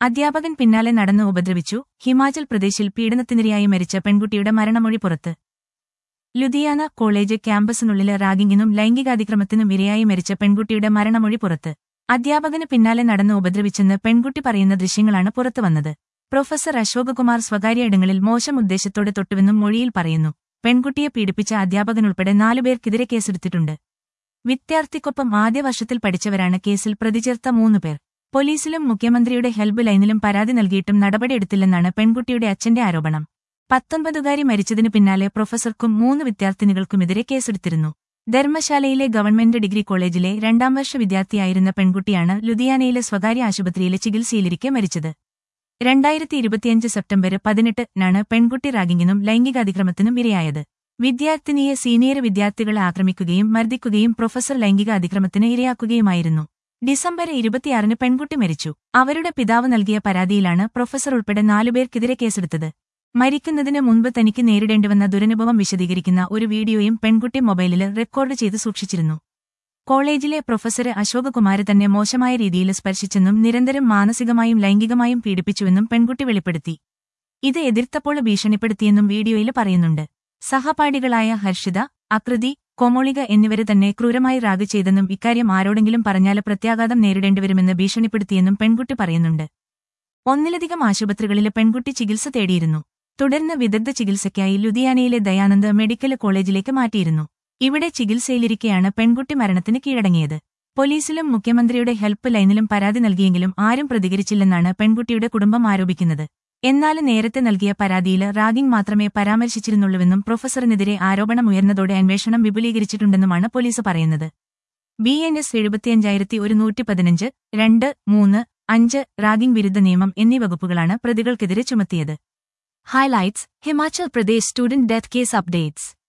അധ്യാപകൻ പിന്നാലെ നടന്ന് ഉപദ്രവിച്ചു ഹിമാചൽ പ്രദേശിൽ പീഡനത്തിനിരയായി മരിച്ച പെൺകുട്ടിയുടെ മരണമൊഴി പുറത്ത് ലുധിയാന കോളേജ് ക്യാമ്പസിനുള്ളിൽ റാഗിങ്ങിനും ലൈംഗികാതിക്രമത്തിനും ഇരയായി മരിച്ച പെൺകുട്ടിയുടെ മരണമൊഴി പുറത്ത് അധ്യാപകന് പിന്നാലെ നടന്ന് ഉപദ്രവിച്ചെന്ന് പെൺകുട്ടി പറയുന്ന ദൃശ്യങ്ങളാണ് പുറത്തുവന്നത് പ്രൊഫസർ അശോകകുമാർ സ്വകാര്യ ഇടങ്ങളിൽ മോശം ഉദ്ദേശത്തോടെ തൊട്ടുവെന്നും മൊഴിയിൽ പറയുന്നു പെൺകുട്ടിയെ പീഡിപ്പിച്ച അധ്യാപകനുൾപ്പെടെ നാലുപേർക്കെതിരെ കേസെടുത്തിട്ടുണ്ട് വിദ്യാർത്ഥിക്കൊപ്പം ആദ്യ വർഷത്തിൽ പഠിച്ചവരാണ് കേസിൽ പ്രതിചേർത്ത മൂന്നുപേർ പോലീസിലും മുഖ്യമന്ത്രിയുടെ ഹെൽപ്പ് ലൈനിലും പരാതി നൽകിയിട്ടും നടപടിയെടുത്തില്ലെന്നാണ് പെൺകുട്ടിയുടെ അച്ഛന്റെ ആരോപണം പത്തൊൻപതുകാരി മരിച്ചതിനു പിന്നാലെ പ്രൊഫസർക്കും മൂന്ന് വിദ്യാർത്ഥിനികൾക്കുമെതിരെ കേസെടുത്തിരുന്നു ധർമ്മശാലയിലെ ഗവൺമെന്റ് ഡിഗ്രി കോളേജിലെ രണ്ടാം വർഷ വിദ്യാർത്ഥിയായിരുന്ന പെൺകുട്ടിയാണ് ലുധിയാനയിലെ സ്വകാര്യ ആശുപത്രിയിലെ ചികിത്സയിലിരിക്കെ മരിച്ചത് രണ്ടായിരത്തി ഇരുപത്തിയഞ്ച് സെപ്റ്റംബർ പതിനെട്ടിനാണ് പെൺകുട്ടി റാഗിങ്ങിനും ലൈംഗികാതിക്രമത്തിനും ഇരയായത് വിദ്യാർത്ഥിനിയെ സീനിയർ വിദ്യാർത്ഥികളെ ആക്രമിക്കുകയും മർദ്ദിക്കുകയും പ്രൊഫസർ ലൈംഗിക അതിക്രമത്തിന് ഇരയാക്കുകയുമായിരുന്നു ഡിസംബർ ഇരുപത്തിയാറിന് പെൺകുട്ടി മരിച്ചു അവരുടെ പിതാവ് നൽകിയ പരാതിയിലാണ് പ്രൊഫസർ ഉൾപ്പെടെ നാലുപേർക്കെതിരെ കേസെടുത്തത് മരിക്കുന്നതിന് മുൻപ് തനിക്ക് നേരിടേണ്ടിവന്ന ദുരനുഭവം വിശദീകരിക്കുന്ന ഒരു വീഡിയോയും പെൺകുട്ടി മൊബൈലിൽ റെക്കോർഡ് ചെയ്ത് സൂക്ഷിച്ചിരുന്നു കോളേജിലെ പ്രൊഫസർ അശോകകുമാര് തന്നെ മോശമായ രീതിയിൽ സ്പർശിച്ചെന്നും നിരന്തരം മാനസികമായും ലൈംഗികമായും പീഡിപ്പിച്ചുവെന്നും പെൺകുട്ടി വെളിപ്പെടുത്തി ഇത് എതിർത്തപ്പോൾ ഭീഷണിപ്പെടുത്തിയെന്നും വീഡിയോയിൽ പറയുന്നുണ്ട് സഹപാഠികളായ ഹർഷിത അകൃതി കൊമോളിക എന്നിവരെ തന്നെ ക്രൂരമായി റാഗ് ചെയ്തെന്നും ഇക്കാര്യം ആരോടെങ്കിലും പറഞ്ഞാൽ പ്രത്യാഘാതം നേരിടേണ്ടിവരുമെന്ന് ഭീഷണിപ്പെടുത്തിയെന്നും പെൺകുട്ടി പറയുന്നുണ്ട് ഒന്നിലധികം ആശുപത്രികളിൽ പെൺകുട്ടി ചികിത്സ തേടിയിരുന്നു തുടർന്ന് വിദഗ്ധ ചികിത്സയ്ക്കായി ലുധിയാനയിലെ ദയാനന്ദ് മെഡിക്കൽ കോളേജിലേക്ക് മാറ്റിയിരുന്നു ഇവിടെ ചികിത്സയിലിരിക്കെയാണ് പെൺകുട്ടി മരണത്തിന് കീഴടങ്ങിയത് പോലീസിലും മുഖ്യമന്ത്രിയുടെ ഹെൽപ്പ് ലൈനിലും പരാതി നൽകിയെങ്കിലും ആരും പ്രതികരിച്ചില്ലെന്നാണ് പെൺകുട്ടിയുടെ കുടുംബം ആരോപിക്കുന്നത് എന്നാൽ നേരത്തെ നൽകിയ പരാതിയിൽ റാഗിംഗ് മാത്രമേ പരാമർശിച്ചിരുന്നുള്ളൂവെന്നും പ്രൊഫസറിനെതിരെ ആരോപണമുയർന്നതോടെ അന്വേഷണം വിപുലീകരിച്ചിട്ടുണ്ടെന്നുമാണ് പോലീസ് പറയുന്നത് ബി എൻ എസ് എഴുപത്തിയഞ്ചായിരത്തി ഒരുന്നൂറ്റി പതിനഞ്ച് രണ്ട് മൂന്ന് അഞ്ച് റാഗിംഗ് വിരുദ്ധ നിയമം എന്നീ വകുപ്പുകളാണ് പ്രതികൾക്കെതിരെ ചുമത്തിയത് highlights Himachal Pradesh student death case updates